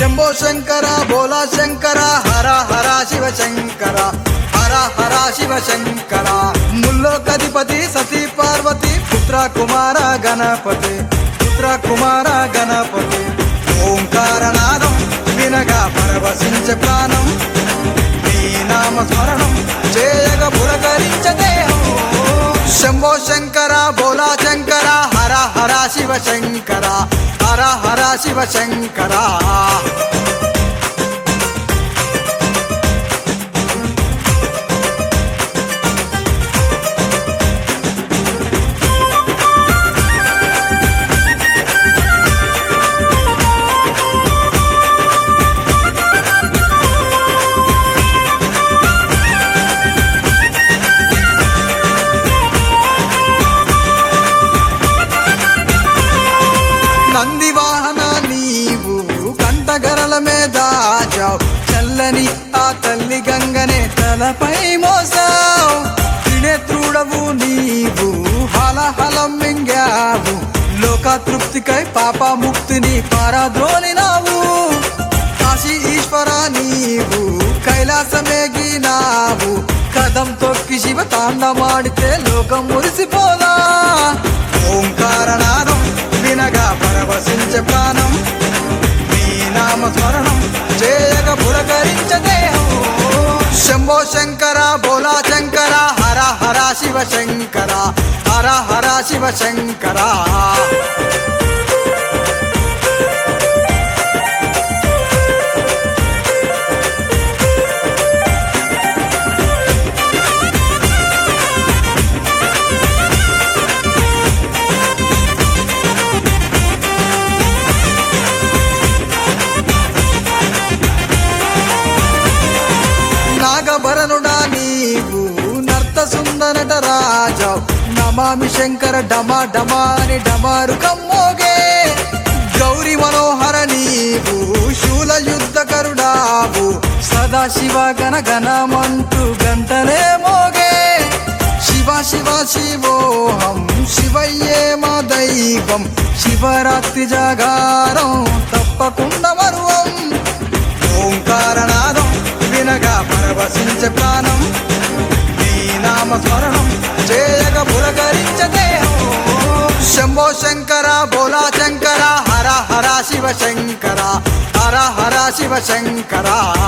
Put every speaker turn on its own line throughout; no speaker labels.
శంభో శంకర బోలా శంకర హర హర శివ శంకర హర హర శివ శంకర ముల్లోకధిపతి సతీ పార్వతి పుత్ర కుమార గణపతి పుత్ర కుమార గణపతి ఓంకారనాదం వినగా పరవశించ ప్రాణం నీ నామ స్మరణం చేయగ పులకరించ దేహం శంభో శంకర బోలా శంకర హర హర శివ శంకర హర హర శివ శంకర నంది వాహన నీవు కంటగరల మీద దాచావు చల్లని ఆ తల్లి గంగనే తలపై మోసావు త్రినేత్రుడవు నీవు హలహలం మింగావు లోక తృప్తికై పాప ముక్తిని పారద్రోలినావు కాశీ ఈశ్వర నీవు కైలాసమేగినావు కదం తొక్కి శివ తాండమాడితే లోకం మురిసిపోదా ఓంకారనాదం వినగా పరవశించ ప్రాణం నీ నామ స్మరణం చేయగ పులకరించ దేహం శంభో శంకర బోలా శంకర హర హర శివ శంకర హర హర శివ శంకర నాగభరణుడా నీవు నర్త సుందరట రాజావు నమామి శంకర డమా డమా అని డమారు కమ్మోగే గౌరి మనోహర నీవు శూల యుద్ధకరుడావు సదా శివ గణ గణమంటూ గంటలే మోగే శివ శివ శివోహం శివయ్యే మా దైవం శివరాత్రి జాగారం తప్పకుండా మరువం ఓంకారనాదం వినగా పరవశించ ప్రాణం నీ నామ స్మరణం చేయగ పులకరించ దేహం శంభో శంకర బోలా శంకర హర హర శివ శంకర హర హర శివ శంకర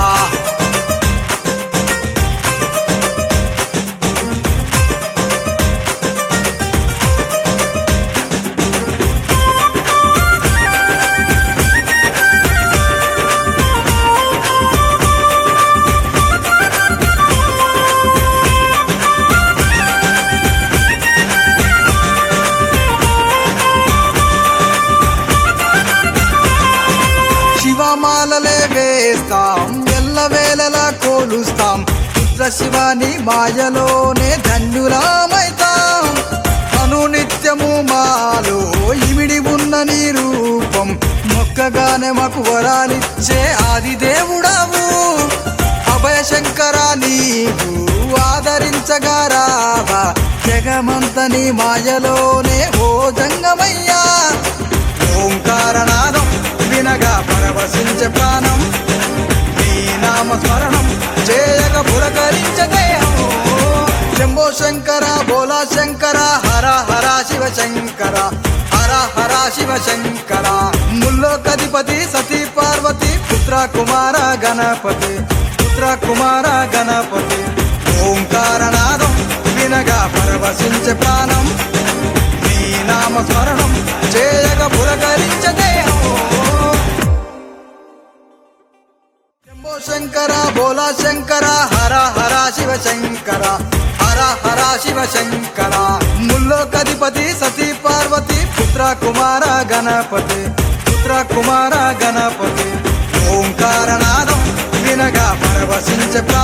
శివమాలలే వేస్తాం ఎల్లవేళలా కోలుస్తాం రుద్ర శివాని మాయలోనే ధన్యురామైతాం అను నిత్యము మాలో ఇమిడి ఉన్న నీ రూపం మొక్కగానే మాకు వరాలిచ్చే ఆది దేవుడావు అభయ శంకర నీవు ఆదరించగా రావా జగమంత నీ మాయలోనే ఓ జంగమయ్యా ఓంకారనాదం వినగా పరవశించ ప్రాణం నీ నామ స్మరణం చేయగ పులకరించ దేహం శంభో శంకర బోలా శంకర హర హర శివ శంకర హర హర శివ శంకర ముల్లోకధిపతి సతీ పార్వతి పుత్ర కుమార గణపతి పుత్ర కుమార గణపతి ఓంకారనాదం వినగా పరవశించ ప్రాణం నీ నామ స్మరణం చేయగ పులకరించ దేహం శంభో శంకర బోలా శంకర హర హర శివ శంకర హర హర శివ శంకర ముల్లోకధిపతి సతీ పార్వతి పుత్ర కుమార గణపతి పుత్ర కుమార గణపతి ఓంకారనాదం వినగా పరవశించ